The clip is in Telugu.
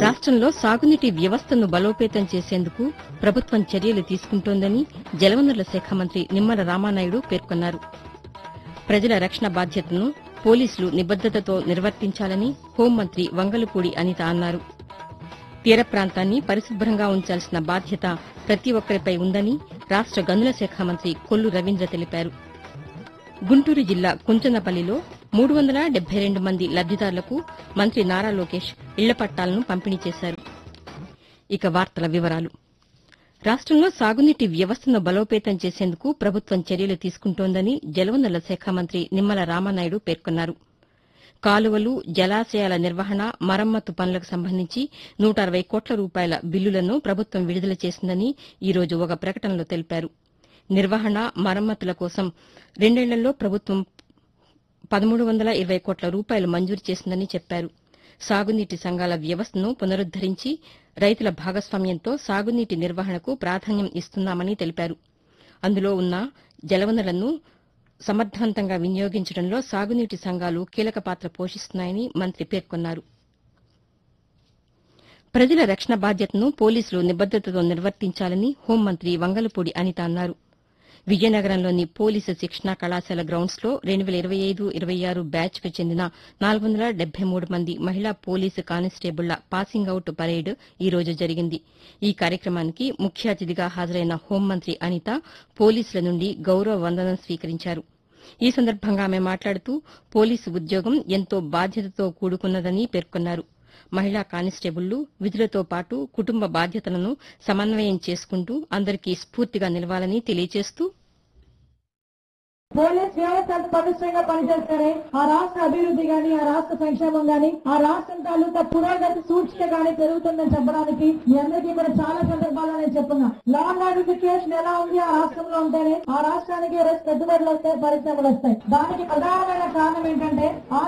రాష్ట్రంలో సాగునీటి వ్యవస్థను బలోపేతం చేసేందుకు ప్రభుత్వం చర్యలు తీసుకుంటోందని జలవనరుల శాఖ మంత్రి నిమ్మల రామానాయుడు పేర్కొన్నారు ప్రజల రక్షణ బాధ్యతను పోలీసులు నిబద్దతతో నిర్వర్తించాలని హోంమంత్రి వంగలపూడి అనిత అన్నారు తీర ప్రాంతాన్ని పరిశుభ్రంగా ఉంచాల్సిన బాధ్యత ప్రతి ఒక్కరిపై ఉందని రాష్ట గనుల శాఖ మంత్రి కొల్లు రవీంద్ర తెలిపారు గుంటూరు జిల్లా కుంచనపల్లిలో మూడు వందల డెబ్బై రెండు మంది లబ్దిదారులకు మంత్రి నారా లోకేష్ ఇళ్ల పట్టాలను పంపిణీ చేశారు ఇక వార్తల వివరాలు రాష్ట్రంలో సాగునీటి వ్యవస్థను బలోపేతం చేసేందుకు ప్రభుత్వం చర్యలు తీసుకుంటోందని జలవనరుల శాఖ మంత్రి నిమ్మల రామానాయుడు పేర్కొన్నారు కాలువలు జలాశయాల నిర్వహణ మరమ్మతు పనులకు సంబంధించి నూట అరవై కోట్ల రూపాయల బిల్లులను ప్రభుత్వం విడుదల చేసిందని ఈ రోజు ఒక ప్రకటనలో తెలిపారు నిర్వహణ మరమ్మతుల కోసం రెండేళ్లలో ప్రభుత్వం పదమూడు వందల ఇరవై కోట్ల రూపాయలు మంజూరు చేసిందని చెప్పారు సాగునీటి సంఘాల వ్యవస్థను పునరుద్దరించి రైతుల భాగస్వామ్యంతో సాగునీటి నిర్వహణకు ప్రాధాన్యం ఇస్తున్నామని తెలిపారు అందులో ఉన్న జలవనరులను సమర్థవంతంగా వినియోగించడంలో సాగునీటి సంఘాలు కీలక పాత్ర పోషిస్తున్నాయని మంత్రి పేర్కొన్నారు ప్రజల రక్షణ బాధ్యతను పోలీసులు నిబద్దతతో నిర్వర్తించాలని హోంమంత్రి వంగలపూడి అనిత అన్నారు విజయనగరంలోని పోలీసు శిక్షణా కళాశాల గ్రౌండ్స్ లో రెండు వేల ఇరవై ఐదు ఇరవై ఆరు బ్యాచ్ కు చెందిన నాలుగు వందల డెబ్బై మూడు మంది మహిళా పోలీసు కానిస్టేబుళ్ల పాసింగ్ అవుట్ పరేడ్ ఈ రోజు జరిగింది ఈ కార్యక్రమానికి ముఖ్య అతిథిగా హాజరైన హోంమంత్రి అనిత పోలీసుల నుండి గౌరవ వందనం స్వీకరించారు ఈ సందర్భంగా ఆమె మాట్లాడుతూ పోలీసు ఉద్యోగం ఎంతో బాధ్యతతో కూడుకున్నదని పేర్కొన్నారు మహిళా కానిస్టేబుళ్లు విధులతో పాటు కుటుంబ బాధ్యతలను సమన్వయం చేసుకుంటూ అందరికీ స్ఫూర్తిగా నిలవాలని తెలియజేస్తూ పోలీస్ వ్యవస్థ అంత పటిష్టంగా పనిచేస్తేనే ఆ రాష్ట్ర అభివృద్ధి గాని ఆ రాష్ట్ర సంక్షేమం గాని ఆ రాష్ట్రం తాలూకా పురోగతి సూచిక గాని పెరుగుతుందని చెప్పడానికి మీ అందరికీ కూడా చాలా సందర్భాల్లో నేను చెప్పున్నా లా అండ్ ఆర్డర్ సిచ్యువేషన్ ఎలా ఉంది ఆ రాష్ట్రంలో ఉంటేనే ఆ రాష్ట్రానికి ఈ రోజు పెట్టుబడులు వస్తాయి పరిశ్రమలు వస్తాయి దానికి ప్రధానమైన కారణం ఏంటంటే ఆ